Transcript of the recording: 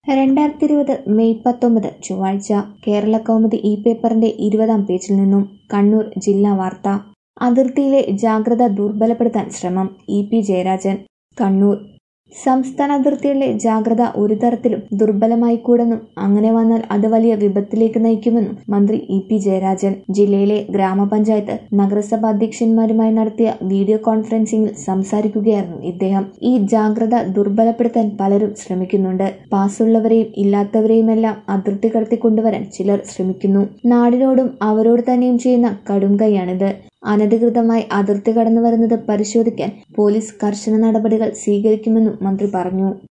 രണ്ടായിരത്തി ഇരുപത് മെയ് പത്തൊമ്പത് ചൊവ്വാഴ്ച കേരള കൗമുദി ഇ പേപ്പറിന്റെ ഇരുപതാം പേജിൽ നിന്നും കണ്ണൂർ ജില്ലാ വാർത്ത അതിർത്തിയിലെ ജാഗ്രത ദുർബലപ്പെടുത്താൻ ശ്രമം ഇ പി ജയരാജൻ കണ്ണൂർ സംസ്ഥാന അതിർത്തിയിലെ ജാഗ്രത ഒരു തരത്തിലും ദുർബലമായിക്കൂടെന്നും അങ്ങനെ വന്നാൽ അത് വലിയ വിപത്തിലേക്ക് നയിക്കുമെന്നും മന്ത്രി ഇ പി ജയരാജൻ ജില്ലയിലെ ഗ്രാമപഞ്ചായത്ത് നഗരസഭാ അധ്യക്ഷന്മാരുമായി നടത്തിയ വീഡിയോ കോൺഫറൻസിംഗിൽ സംസാരിക്കുകയായിരുന്നു ഇദ്ദേഹം ഈ ജാഗ്രത ദുർബലപ്പെടുത്താൻ പലരും ശ്രമിക്കുന്നുണ്ട് പാസ്സുള്ളവരെയും ഇല്ലാത്തവരെയുമെല്ലാം അതിർത്തി കടത്തി കൊണ്ടുവരാൻ ചിലർ ശ്രമിക്കുന്നു നാടിനോടും അവരോട് തന്നെയും ചെയ്യുന്ന കടും കൈയാണിത് അനധികൃതമായി അതിർത്തി കടന്നു വരുന്നത് പരിശോധിക്കാൻ പോലീസ് കർശന നടപടികൾ സ്വീകരിക്കുമെന്നും മന്ത്രി പറഞ്ഞു